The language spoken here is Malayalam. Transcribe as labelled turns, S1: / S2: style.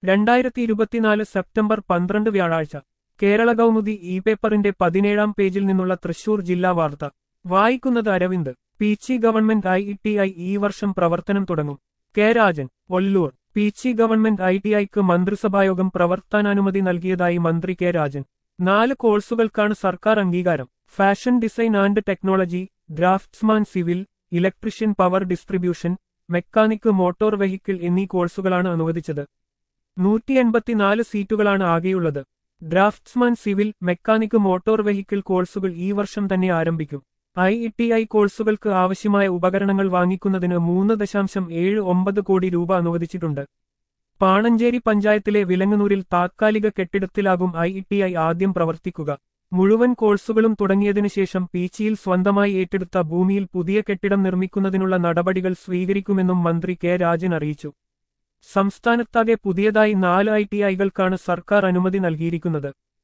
S1: രണ്ടായിരത്തി ഇരുപത്തിനാല് സെപ്റ്റംബർ പന്ത്രണ്ട് വ്യാഴാഴ്ച കേരള കൗമുദി ഇ പേപ്പറിന്റെ പതിനേഴാം പേജിൽ നിന്നുള്ള തൃശൂർ ജില്ലാ വാർത്ത വായിക്കുന്നത് Aravind Peechi government I T I ഈ വർഷം പ്രവർത്തനം തുടങ്ങും K Rajan Ollur Peechi government I T ഐക്ക് മന്ത്രിസഭായോഗം പ്രവർത്തനാനുമതി നൽകിയതായി മന്ത്രി കെ രാജൻ നാല് കോഴ്സുകൾക്കാണ് സർക്കാർ അംഗീകാരം fashion design and technology draftsman civil electrician power distribution mechanic motor vehicle എന്നീ കോഴ്സുകളാണ് അനുവദിച്ചത് നൂറ്റി എൺപത്തിനാല് സീറ്റുകളാണ് ആകെയുള്ളത് draftsman civil mechanic motor vehicle കോഴ്സുകൾ ഈ വർഷം തന്നെ ആരംഭിക്കും ഐ ടി ഐ കോഴ്സുകൾക്ക് ആവശ്യമായ ഉപകരണങ്ങൾ വാങ്ങിക്കുന്നതിന് മൂന്ന് ദശാംശം ഏഴ് ഒമ്പത് കോടി രൂപ അനുവദിച്ചിട്ടുണ്ട് പാണഞ്ചേരി പഞ്ചായത്തിലെ വിലങ്ങനൂരിൽ താത്കാലിക കെട്ടിടത്തിലാകും ഐ ടി ഐ ആദ്യം പ്രവർത്തിക്കുക മുഴുവൻ കോഴ്സുകളും തുടങ്ങിയതിനു ശേഷം പീച്ചിയിൽ സ്വന്തമായി ഏറ്റെടുത്ത ഭൂമിയിൽ പുതിയ കെട്ടിടം നിർമ്മിക്കുന്നതിനുള്ള നടപടികൾ സ്വീകരിക്കുമെന്നും മന്ത്രി കെ രാജൻ അറിയിച്ചു സംസ്ഥാനത്താകെ പുതിയതായി നാല് ഐ ടി ഐകൾക്കാണ് സർക്കാർ അനുമതി നൽകിയിരിക്കുന്നത്